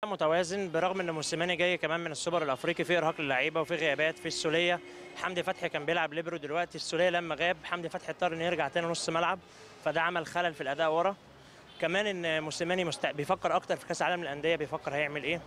متوازن برغم ان موسيماني جاي كمان من السوبر الافريقي في ارهاق للعيبه وفي غيابات في السوليه حمدي فتحي كان بيلعب ليبرو دلوقتي السوليه لما غاب حمدي فتحي اضطر انه يرجع تاني نص ملعب فده عمل خلل في الاداء ورا كمان ان موسيماني مست... بيفكر اكتر في كاس العالم للانديه بيفكر هيعمل ايه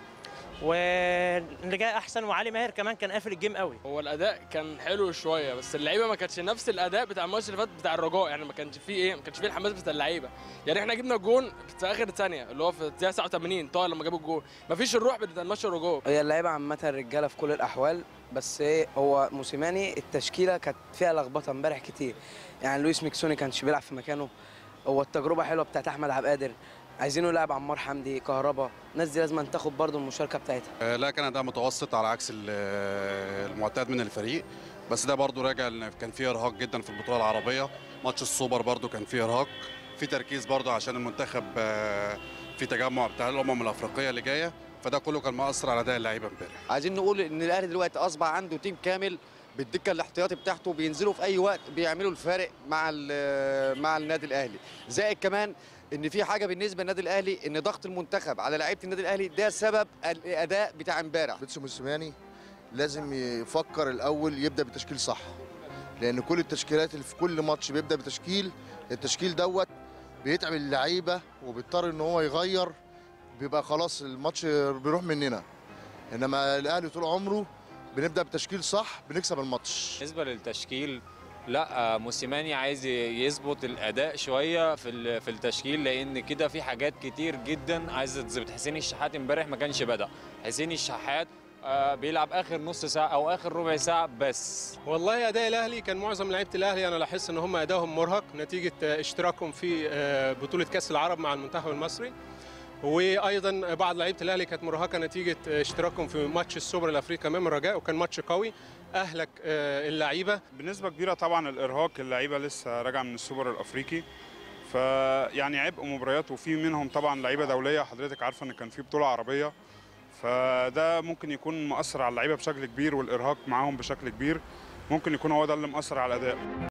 واللي جاي احسن وعلي ماهر كمان كان قافل الجيم قوي هو الاداء كان حلو شويه بس اللعيبه ما كانتش نفس الاداء بتاع الماتش اللي فات بتاع الرجاء يعني ما كانش فيه ايه ما كانش فيه الحماس بتاع اللعيبه يعني احنا جبنا جون في اخر ثانيه اللي هو في الدقيقه 89 طاهر لما جابوا الجون ما فيش الروح بتاع ماتش الرجاء هي اللعيبه عامه رجاله في كل الاحوال بس ايه هو موسيماني التشكيله كانت فيها لخبطه امبارح كتير يعني لويس ميكسوني كانش بيلعب في مكانه هو التجربه حلوه بتاعت احمد عبد القادر عايزينه يلعب عمار حمدي كهربا الناس دي لازم تاخد برضه المشاركه بتاعتها آه، لا كان اداء متوسط على عكس ال- آه، المعتاد من الفريق بس ده برضو راجع ان كان فيه ارهاق جدا في البطوله العربيه ماتش السوبر برضو كان فيه ارهاق في تركيز برضو عشان المنتخب آه، في تجمع بتاع الامم الافريقيه اللي جايه فده كله كان مؤثر على اداء اللعيبه امبارح عايزين نقول ان الاهلي دلوقتي اصبح عنده تيم كامل بالدكه الاحتياطي بتاعته بينزلوا في اي وقت بيعملوا الفارق مع ال- مع النادي الاهلي زائد كمان ان في حاجه بالنسبه للنادي الاهلي ان ضغط المنتخب على لعيبه النادي الاهلي ده سبب الاداء بتاع امبارح بيتسو موسيماني لازم يفكر الاول يبدا بتشكيل صح لان كل التشكيلات اللي في كل ماتش بيبدا بتشكيل التشكيل دوت بيتعب اللعيبه وبيضطر ان هو يغير بيبقى خلاص الماتش بيروح مننا انما الاهلي طول عمره بنبدا بتشكيل صح بنكسب الماتش بالنسبه للتشكيل لا آه، موسيماني عايز يظبط الاداء شويه في ال- في التشكيل لان كده في حاجات كتير جدا عايزه تظبط حسين الشحات امبارح ما كانش بدا حسين الشحات آه، بيلعب اخر نص ساعه او اخر ربع ساعه بس والله اداء الاهلي كان معظم لعيبه الاهلي انا لاحظت ان هم ادائهم مرهق نتيجه آه، اشتراكهم في آه، بطوله كاس العرب مع المنتخب المصري وايضا بعض لعيبه الاهلي كانت مرهقه نتيجه آه، اشتراكهم في ماتش السوبر الافريقي امام الرجاء وكان ماتش قوي اهلك آه، اللعيبه بنسبة كبيرة طبعا الإرهاق اللعيبة لسه راجعة من السوبر الأفريقي فيعني عبء مباريات وفي منهم طبعا لعيبة دولية حضرتك عارفة إن كان في بطولة عربية فده ممكن يكون مؤثر على اللعيبة بشكل كبير والإرهاق معاهم بشكل كبير ممكن يكون هو ده اللي مؤثر على الأداء